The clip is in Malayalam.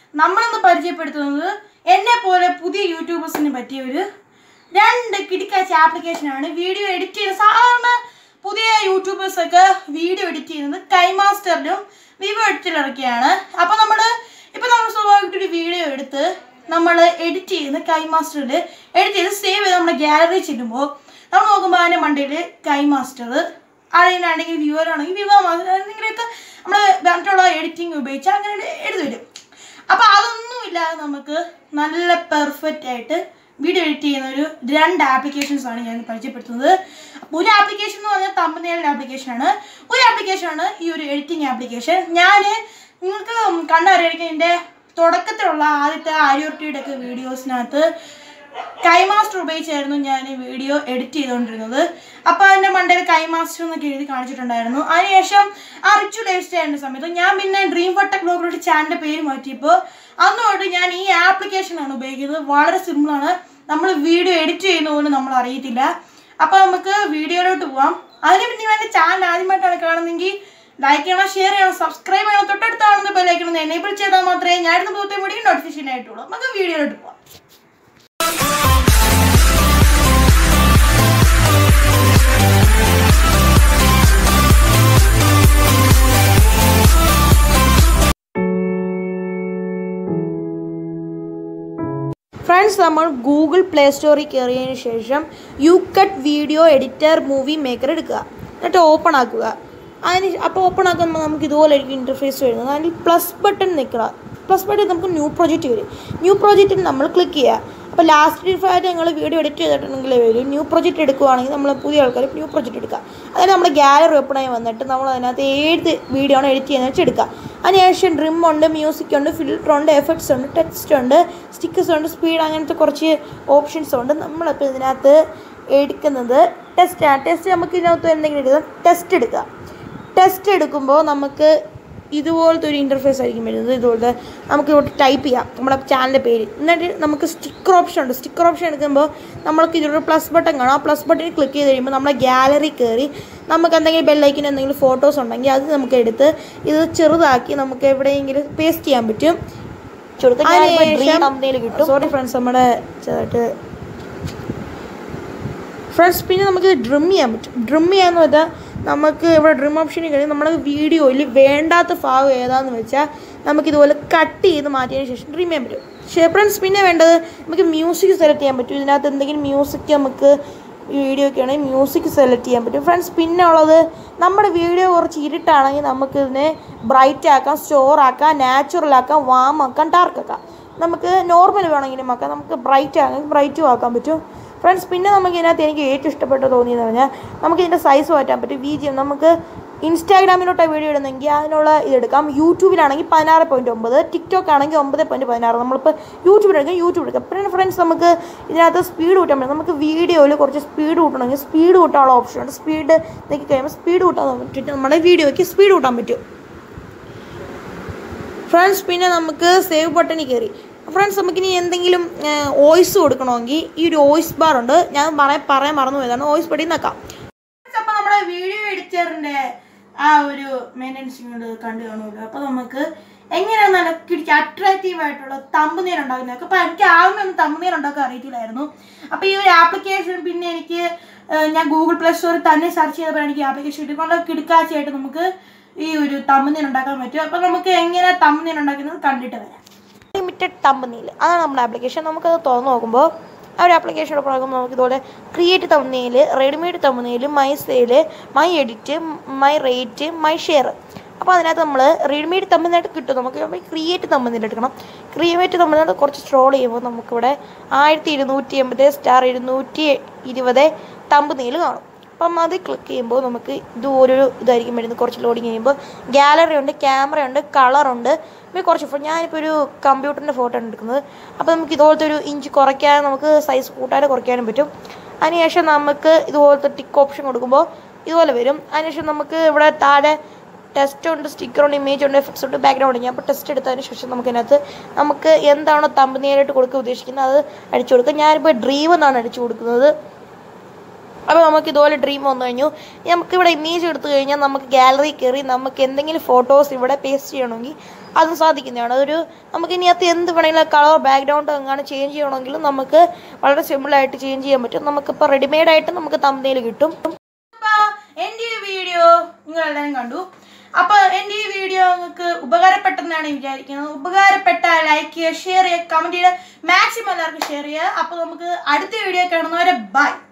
നമ്മളിന്ന് പരിചയപ്പെടുത്തുന്നത് എന്നെ പോലെ പുതിയ യൂട്യൂബേഴ്സിന് പറ്റിയ ഒരു രണ്ട് കിടിക്കാച്ച ആപ്ലിക്കേഷനാണ് വീഡിയോ എഡിറ്റ് ചെയ്യുന്ന സാധാരണ പുതിയ യൂട്യൂബേഴ്സൊക്കെ വീഡിയോ എഡിറ്റ് ചെയ്യുന്നത് കൈമാസ്റ്ററിലും വിവോ എഡിറ്റിലൊക്കെയാണ് അപ്പോൾ നമ്മൾ ഇപ്പോൾ നമ്മൾ സ്വാഭാവികമായിട്ടൊരു വീഡിയോ എടുത്ത് നമ്മൾ എഡിറ്റ് ചെയ്യുന്ന കൈമാസ്റ്ററിൽ എഡിറ്റ് ചെയ്ത് സേവ് ചെയ്ത് നമ്മുടെ ഗാലറി ചെല്ലുമ്പോൾ നമ്മൾ നോക്കുമ്പോൾ അതിൻ്റെ മണ്ടയിൽ കൈമാസ്റ്റർ അതിനാണെങ്കിൽ വ്യൂവർ ആണെങ്കിൽ വിവോ മാസ്റ്റർ എന്തെങ്കിലുമൊക്കെ നമ്മൾ മറ്റുള്ള എഡിറ്റിംഗ് ഉപയോഗിച്ച് അങ്ങനെ എഴുതി വരും അപ്പോൾ അതൊന്നും ഇല്ലാതെ നമുക്ക് നല്ല പെർഫെക്റ്റ് ആയിട്ട് വീഡിയോ എഡിറ്റ് ചെയ്യുന്ന ഒരു രണ്ട് ആപ്ലിക്കേഷൻസ് ആണ് ഞാൻ പരിചയപ്പെടുത്തുന്നത് അപ്പോൾ ഒരു ആപ്ലിക്കേഷൻ എന്ന് പറഞ്ഞാൽ തമ്പനേലിൻ്റെ ആപ്ലിക്കേഷനാണ് ഒരു ആപ്ലിക്കേഷനാണ് ഈ ഒരു എഡിറ്റിംഗ് ആപ്ലിക്കേഷൻ ഞാൻ നിങ്ങൾക്ക് കണ്ടറിയായിരിക്കും എൻ്റെ തുടക്കത്തിലുള്ള ആദ്യത്തെ ആര്യോട്ടിയുടെ ഒക്കെ വീഡിയോസിനകത്ത് കൈമാസ്റ്റർ ഉപയോഗിച്ചായിരുന്നു ഞാൻ വീഡിയോ എഡിറ്റ് ചെയ്തുകൊണ്ടിരുന്നത് അപ്പോൾ അതിൻ്റെ മണ്ടയിൽ കൈമാസ്റ്റർ എന്നൊക്കെ എഴുതി കാണിച്ചിട്ടുണ്ടായിരുന്നു അതിനുശേഷം ആ റിച്ചു ലൈഫ് സ്റ്റൈലിൻ്റെ സമയത്ത് ഞാൻ പിന്നെ ഡ്രീം വട്ട ഗ്ലോബലോട്ട് ചാനലിൻ്റെ പേര് മാറ്റിയപ്പോൾ അന്ന് തൊട്ട് ഞാൻ ഈ ആപ്ലിക്കേഷനാണ് ഉപയോഗിക്കുന്നത് വളരെ സിമ്പിളാണ് നമ്മൾ വീഡിയോ എഡിറ്റ് ചെയ്യുന്ന പോലും നമ്മൾ അറിയത്തില്ല അപ്പോൾ നമുക്ക് വീഡിയോയിലോട്ട് പോവാം അതിന് പിന്നെ എൻ്റെ ചാനൽ ആദ്യമായിട്ടാണ് കാണുന്നതെങ്കിൽ ലൈക്ക് ചെയ്യണം ഷെയർ ചെയ്യണം സബ്സ്ക്രൈബ് ചെയ്യണം തൊട്ടടുത്താണെന്ന് ബെല്ലൈക്കണം എനേബിൾ ചെയ്താൽ മാത്രമേ ഞാൻ ഇടുന്ന പോലത്തെ വീഡിയോ നോട്ടിഫിക്കേഷൻ ആയിട്ടുള്ളൂ നമുക്ക് വീഡിയോയിലോട്ട് പോവാം ഫ്രണ്ട്സ് നമ്മൾ ഗൂഗിൾ പ്ലേ സ്റ്റോറിൽ കയറിയതിന് ശേഷം YouCut video editor movie maker എടുക്കുക എന്നിട്ട് ഓപ്പൺ ആക്കുക അതിന് അപ്പോൾ ഓപ്പൺ ആക്കുമ്പോൾ നമുക്ക് ഇതുപോലെയായിരിക്കും ഇൻ്റർഫേസ് വരുന്നത് അതിൽ പ്ലസ് ബട്ടൺ നിൽക്കുക പ്ലസ് ബട്ടൺ നമുക്ക് ന്യൂ പ്രോജക്റ്റ് വരും ന്യൂ പ്രോജക്റ്റിൽ നമ്മൾ ക്ലിക്ക് ചെയ്യുക അപ്പോൾ ലാസ്റ്റ് ആയിട്ട് ഞങ്ങൾ വീഡിയോ എഡിറ്റ് ചെയ്തിട്ടുണ്ടെങ്കിൽ വരും ന്യൂ പ്രോജക്റ്റ് എടുക്കുവാണെങ്കിൽ നമ്മൾ പുതിയ ആൾക്കാർ ന്യൂ പ്രോജക്റ്റ് എടുക്കുക അതായത് നമ്മുടെ ഗാലറി ഓപ്പൺ ആയി വന്നിട്ട് നമ്മൾ അതിനകത്ത് ഏത് വീഡിയോ ആണ് എഡിറ്റ് ചെയ്യുന്നത് വെച്ച് എടുക്കുക അതിനുശേഷം ഡ്രിം ഉണ്ട് മ്യൂസിക് ഉണ്ട് ഫിൽറ്റർ ഉണ്ട് എഫക്ട്സ് ഉണ്ട് ടെക്സ്റ്റ് ഉണ്ട് സ്റ്റിക്കേഴ്സ് ഉണ്ട് സ്പീഡ് അങ്ങനത്തെ കുറച്ച് ഓപ്ഷൻസ് ഉണ്ട് നമ്മളിപ്പോൾ ഇതിനകത്ത് എടുക്കുന്നത് ടെസ്റ്റാണ് ടെസ്റ്റ് നമുക്ക് ഇതിനകത്ത് എന്തെങ്കിലും എടുക്കുക ടെസ്റ്റ് എടുക്കുക ടെസ്റ്റ് എടുക്കുമ്പോൾ നമുക്ക് ഇതുപോലത്തെ ഒരു ഇൻ്റർഫേസ് ആയിരിക്കും വരുന്നത് ഇതുപോലത്തെ നമുക്ക് ഇവിടെ ടൈപ്പ് ചെയ്യാം നമ്മുടെ ചാനലിൻ്റെ പേര് എന്നിട്ട് നമുക്ക് സ്റ്റിക്കർ ഓപ്ഷൻ ഉണ്ട് സ്റ്റിക്കർ ഓപ്ഷൻ എടുക്കുമ്പോൾ നമ്മൾക്ക് ഇതിലൊരു പ്ലസ് ബട്ടൺ കാണാം ആ പ്ലസ് ബട്ടണിൽ ക്ലിക്ക് ചെയ്ത് കഴിയുമ്പോൾ നമ്മുടെ ഗാലറി കയറി നമുക്ക് എന്തെങ്കിലും ബെല്ലൈക്കിന് എന്തെങ്കിലും ഫോട്ടോസ് ഉണ്ടെങ്കിൽ അത് നമുക്ക് എടുത്ത് ഇത് ചെറുതാക്കി നമുക്ക് എവിടെയെങ്കിലും പേസ്റ്റ് ചെയ്യാൻ പറ്റും സോറി ഫ്രണ്ട്സ് നമ്മുടെ ചെറുതായിട്ട് ഫ്രണ്ട്സ് പിന്നെ നമുക്ക് ഡ്രിം ചെയ്യാൻ പറ്റും ഡ്രിം ചെയ്യാന്ന് വെച്ചാൽ നമുക്ക് ഇവിടെ ഡ്രിം ഓപ്ഷനിൽ കഴിഞ്ഞ് നമ്മുടെ വീഡിയോയിൽ വേണ്ടാത്ത ഭാഗം ഏതാന്ന് വെച്ചാൽ നമുക്ക് ഇതുപോലെ കട്ട് ചെയ്ത് മാറ്റിയതിന് ശേഷം ഡ്രിം ചെയ്യാൻ പറ്റും പക്ഷേ ഫ്രണ്ട്സ് പിന്നെ വേണ്ടത് നമുക്ക് മ്യൂസിക് സെലക്ട് ചെയ്യാൻ പറ്റും ഇതിനകത്ത് എന്തെങ്കിലും മ്യൂസിക് നമുക്ക് വീഡിയോ ഒക്കെ ആണെങ്കിൽ മ്യൂസിക് സെലക്ട് ചെയ്യാൻ പറ്റും ഫ്രണ്ട്സ് പിന്നെ ഉള്ളത് നമ്മുടെ വീഡിയോ കുറച്ച് ഇരുട്ടാണെങ്കിൽ നമുക്ക് ഇതിനെ ബ്രൈറ്റ് ആക്കാം സ്റ്റോർ ആക്കാം നാച്ചുറൽ ആക്കാം വാം ആക്കാം ഡാർക്ക് ആക്കാം നമുക്ക് നോർമൽ വേണമെങ്കിലും ആക്കാം നമുക്ക് ബ്രൈറ്റ് ആണെങ്കിൽ ബ്രൈറ്റും ആക്കാൻ പറ്റും ഫ്രണ്ട്സ് പിന്നെ നമുക്ക് ഇതിനകത്ത് എനിക്ക് ഏറ്റവും ഇഷ്ടപ്പെട്ട് തോന്നിയെന്ന് പറഞ്ഞാൽ നമുക്ക് ഇതിൻ്റെ സൈസ് മാറ്റാൻ പറ്റും വി ജി നമുക്ക് ഇൻസ്റ്റാഗ്രാമിലോട്ടാണ് വീഡിയോ ഇടുന്നെങ്കിൽ അതിനുള്ള ഇതെടുക്കാം യൂട്യൂബിലാണെങ്കിൽ പതിനാറ് പോയിൻറ്റ് ഒമ്പത് ടിക്ടോക്ക് ആണെങ്കിൽ ഒമ്പത് പോയിൻറ്റ് പതിനാറ് നമ്മളിപ്പോൾ യൂട്യൂബിലെടുക്കാം യൂട്യൂബ് എടുക്കാം പിന്നെ ഫ്രണ്ട്സ് നമുക്ക് ഇതിനകത്ത് സ്പീഡ് കൂട്ടാൻ പറ്റും നമുക്ക് വീഡിയോയിൽ കുറച്ച് സ്പീഡ് കൂട്ടണമെങ്കിൽ സ്പീഡ് കൂട്ടാനുള്ള ഓപ്ഷൻ ഉണ്ട് സ്പീഡ് നോക്കി കഴിയുമ്പോൾ സ്പീഡ് കൂട്ടാൻ പറ്റിയിട്ട് നമ്മുടെ വീഡിയോയ്ക്ക് സ്പീഡ് കൂട്ടാൻ പറ്റും ഫ്രണ്ട്സ് പിന്നെ നമുക്ക് സേവ് ബട്ടണിൽ കയറി ഫ്രണ്ട്സ് നമുക്കിനി എന്തെങ്കിലും വോയിസ് കൊടുക്കണമെങ്കിൽ ഈ ഒരു വോയിസ് ബാർ ഉണ്ട് ഞാൻ പറയാൻ പറയാൻ മറന്നു പോയതാണ് വോയിസ് ബട്ടൺ നക്കാം അപ്പോൾ നമ്മുടെ വീഡിയോ എഡിറ്ററിൻ്റെ ആ ഒരു മെയിൻ്റെനൻസ് ഇങ്ങോട്ട് കണ്ടു കാണുമല്ലോ അപ്പോൾ നമുക്ക് എങ്ങനെയാണ് നല്ല കിടിച്ച് അട്രാക്റ്റീവ് ആയിട്ടുള്ള തമ്പുനീർ ഉണ്ടാക്കുന്നത് അപ്പോൾ എനിക്ക് ആദ്യം തമ്പുനീർ ഉണ്ടാക്കാൻ അറിയത്തില്ലായിരുന്നു അപ്പോൾ ഈ ഒരു ആപ്ലിക്കേഷൻ പിന്നെ എനിക്ക് ഞാൻ ഗൂഗിൾ പ്ലേ സ്റ്റോറിൽ തന്നെ സെർച്ച് ചെയ്തപ്പോൾ എനിക്ക് ആപ്ലിക്കേഷൻ കിട്ടി വളരെ കിടക്കാച്ചയായിട്ട് നമുക്ക് ഈ ഒരു തമ്പുനീർ ഉണ്ടാക്കാൻ പറ്റും അപ്പോൾ നമുക്ക് എങ്ങനെ തമ്പുനീർ ഉണ്ടാക്കുന്നത് കണ്ടിട്ട് വരാം ലിമിറ്റഡ് തമ്പനീൽ അതാണ് നമ്മുടെ ആപ്ലിക്കേഷൻ നമുക്കത് തുറന്ന് നോക്കുമ്പോൾ ആ ഒരു ആപ്ലിക്കേഷൻ ഓപ്പൺ ആക്കുമ്പോൾ നമുക്ക് ഇതുപോലെ create thumbnail readymade thumbnail my sale my edit my rate my share അപ്പോൾ അതിനകത്ത് നമ്മൾ റെഡിമെയ്ഡ് തമ്പനായിട്ട് കിട്ടും നമുക്ക് ക്രിയേറ്റ് തമ്പനീൽ എടുക്കണം ക്രിയേറ്റ് തമ്പനായിട്ട് കുറച്ച് സ്ട്രോൾ ചെയ്യുമ്പോൾ നമുക്കിവിടെ ആയിരത്തി ഇരുന്നൂറ്റി എൺപത് സ്റ്റാർ ഇരുന്നൂറ്റി ഇരുപത് തമ്പനീൽ കാണും അപ്പം അത് ക്ലിക്ക് ചെയ്യുമ്പോൾ നമുക്ക് ഇത് ഓരോ ഇതായിരിക്കും വരുന്നത് കുറച്ച് ലോഡിങ് ചെയ്യുമ്പോൾ ഗാലറി ഉണ്ട് ക്യാമറ ഉണ്ട് കളറുണ്ട് പിന്നെ കുറച്ച് ഫോ ഞാനിപ്പോൾ ഒരു കമ്പ്യൂട്ടറിൻ്റെ ഫോട്ടോ ആണ് എടുക്കുന്നത് അപ്പോൾ നമുക്ക് ഇതുപോലത്തെ ഒരു ഇഞ്ച് കുറയ്ക്കാൻ നമുക്ക് സൈസ് കൂട്ടാനും കുറയ്ക്കാനും പറ്റും അതിനുശേഷം നമുക്ക് ഇതുപോലത്തെ ടിക്ക് ഓപ്ഷൻ കൊടുക്കുമ്പോൾ ഇതുപോലെ വരും അതിനുശേഷം നമുക്ക് ഇവിടെ താഴെ ടെസ്റ്റ് ഉണ്ട് സ്റ്റിക്കർ ഉണ്ട് ഇമേജ് ഉണ്ട് എഫക്ട്സ് ഉണ്ട് ബാക്ക്ഗ്രൗണ്ട് ഉണ്ട് ഞാൻ അപ്പോൾ ടെസ്റ്റ് എടുത്തതിന് ശേഷം നമുക്ക് ഇതിനകത്ത് നമുക്ക് എന്താണോ തമ്പനിയായിട്ട് കൊടുക്കാൻ ഉദ്ദേശിക്കുന്നത് അത് അടിച്ചു കൊടുക്കുക ഞാനിപ്പോൾ ഡ്രീം എന്നാണ് അടിച്ചു കൊടുക്കുന്നത് അപ്പോൾ നമുക്ക് ഇതുപോലെ ഡ്രീം വന്നു കഴിഞ്ഞു നമുക്ക് ഇവിടെ ഇമേജ് എടുത്തു കഴിഞ്ഞാൽ നമുക്ക് ഗാലറി കയറി നമുക്ക് എന്തെങ്കിലും ഫോട്ടോസ് ഇവിടെ പേസ്റ്റ് ചെയ്യണമെങ്കിൽ അതും സാധിക്കുന്നതാണ് അതൊരു നമുക്ക് ഇതിനകത്ത് എന്ത് വേണമെങ്കിലും കളർ ബാക്ക്ഗ്രൗണ്ട് എങ്ങാണ് ചേഞ്ച് ചെയ്യണമെങ്കിലും നമുക്ക് വളരെ സിമ്പിളായിട്ട് ചേഞ്ച് ചെയ്യാൻ പറ്റും നമുക്കിപ്പോൾ റെഡിമെയ്ഡ് ആയിട്ട് നമുക്ക് തമ്പനയിൽ കിട്ടും അപ്പോൾ എൻ്റെ ഈ വീഡിയോ നിങ്ങളെല്ലാവരും കണ്ടു അപ്പോൾ എൻ്റെ ഈ വീഡിയോ നിങ്ങൾക്ക് ഉപകാരപ്പെട്ടെന്നാണ് വിചാരിക്കുന്നത് ഉപകാരപ്പെട്ടാൽ ലൈക്ക് ചെയ്യുക ഷെയർ ചെയ്യുക കമൻറ്റ് ചെയ്യുക മാക്സിമം എല്ലാവർക്കും ഷെയർ ചെയ്യുക അപ്പോൾ നമുക്ക് അടുത്ത വീഡിയോ കാണുന്നവരെ ബൈ